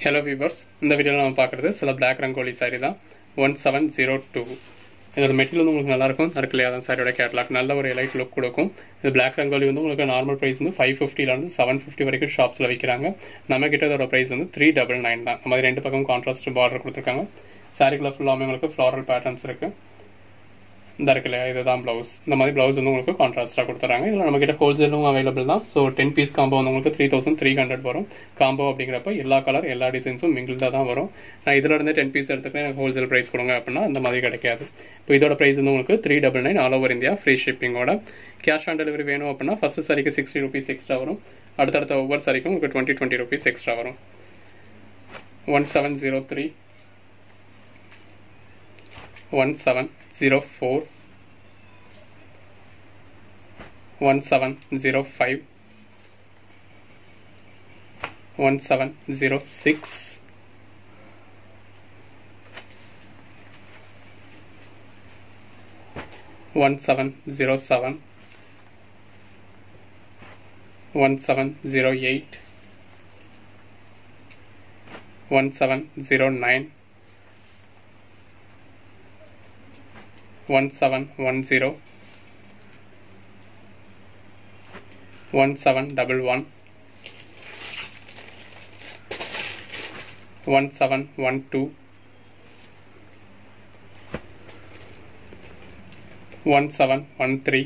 hello viewers இந்த வீடியோவில் நம்ம பார்க்குறது சில பிளாக் ரங்கோலி சாரி தான் ஒன் செவன் ஜீரோ டூ இதோட மெட்டீரியல் வந்து உங்களுக்கு நல்லாயிருக்கும் இருக்கு இல்லையா அதான் சாரியோட கேட்லாக் நல்ல ஒரு எலைட் லுக் கொடுக்கும் இது பிளாக் ரங்கோலி வந்து உங்களுக்கு நார்மல் ப்ரைஸ் வந்து ஃபைவ் ஃபிஃப்டிலேருந்து செவன் ஃபிஃப்டி வரைக்கும் ஷாப்ஸில் விற்கிறாங்க நம்ம கிட்ட இதோட ப்ரைஸ் வந்து த்ரீ டபுள் நைன் தான் இந்த மாதிரி ரெண்டு பக்கம் கான்ட்ராஸ்ட் பார்டர் கொடுத்துருக்காங்க சாரிக்குள்ள ஃபுல்லாமே உங்களுக்கு ஃப்ளாரல் பேட்டர்ன்ஸ் இருக்குது இந்த இருக்கு இல்லையா இதுதான் ப்ளவுஸ் இந்த மாதிரி ப்ளவுஸ் வந்து உங்களுக்கு கான்ட்ராஸ்டாக கொடுத்துறாங்க இதில் நம்ம கிட்ட ஹோல்சேலும் அவைலபிள் தான் ஸோ டென் பீஸ் காம்போ வந்து உங்களுக்கு த்ரீ தௌசண்ட் த்ரீ ஹண்ட்ரட் வரும் காம்போ அப்படிங்கிறப்ப எல்லா கலர் எல்லா டிசைன்ஸும் மிங்கிள்டாக தான் வரும் நான் இதில் இருந்து டென் பீஸ் எடுத்துக்கிறேன் எனக்கு ஹோல்சேல் ப்ரைஸ் கொடுங்க அப்படின்னா அந்த மாதிரி கிடைக்காது இப்போ இதோட ப்ரைஸ் வந்து உங்களுக்கு three double nine all over India free ஷிப்பிங்கோட கேஷ் ஆன் டெலிவரி வேணும் அப்படின்னா ஃபர்ஸ்ட் சாரிக்கு சிக்ஸ்டி ருபீஸ் எக்ஸ்ட்ரா வரும் அடுத்தடுத்த ஒவ்வொரு சாரிக்கும் உங்களுக்கு டுவெண்ட்டி டுவெண்ட்டி ருபீஸ் எக்ஸ்ட்ரா வரும் one seven zero three one seven zero four one seven zero five one seven zero six one seven zero seven one seven zero eight one seven zero nine one seven one zero one seven double one one seven one two one seven one three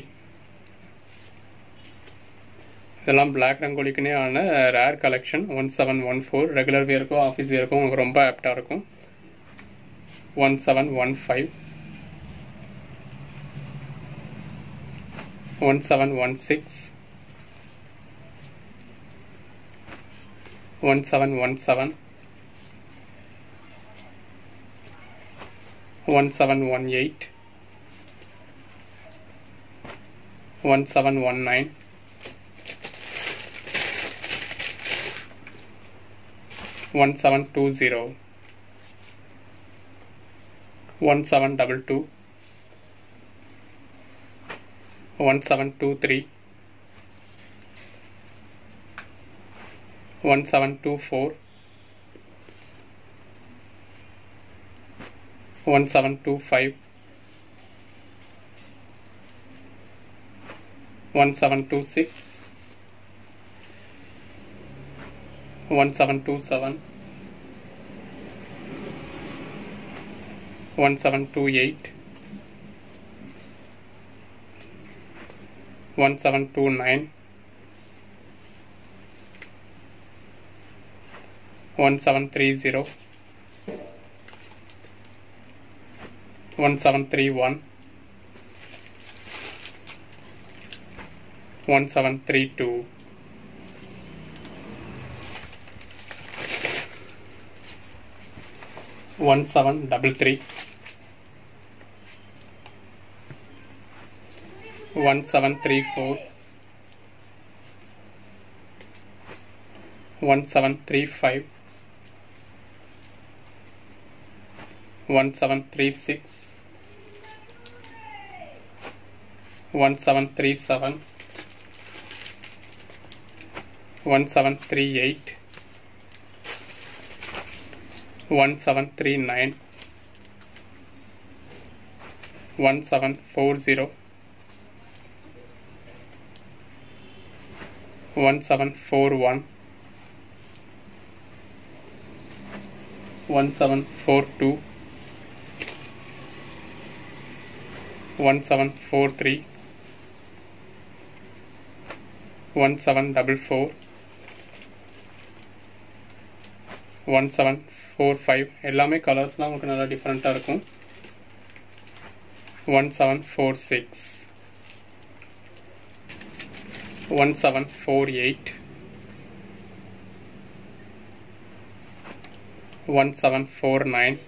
இதெல்லாம் black ரங்கோலிக்குனே ஆன rare collection one seven one four regular வியருக்கும் office வியருக்கும் உங்களுக்கு ரொம்ப ஆப்டாக இருக்கும் one seven one five one seven one six one seven one seven one seven one eight one seven one nine one seven two zero one seven double two one seven two three one seven two four one seven two five one seven two six one seven two seven one seven two eight one seven two nine one seven three zero one seven three one one seven three two one seven double three one seven three four one seven three five one seven three six one seven three seven one seven three eight one seven three nine one seven four zero one seven four one one seven four two one seven four three one seven double four one seven four five எல்லாமே கலர்ஸ்லாம் உங்களுக்கு நல்லா டிஃப்ரெண்ட்டாக இருக்கும் one seven four six one seven four eight one seven four nine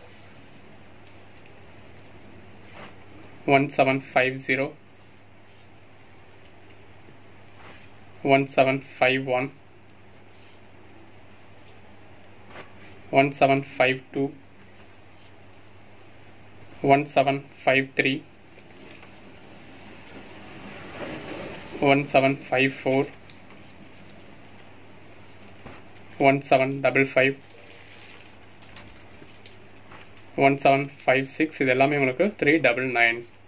one seven five zero one seven five one one seven five two one seven five three one seven five four one seven double five one seven five six இது எல்லாமே உங்களுக்கு three double nine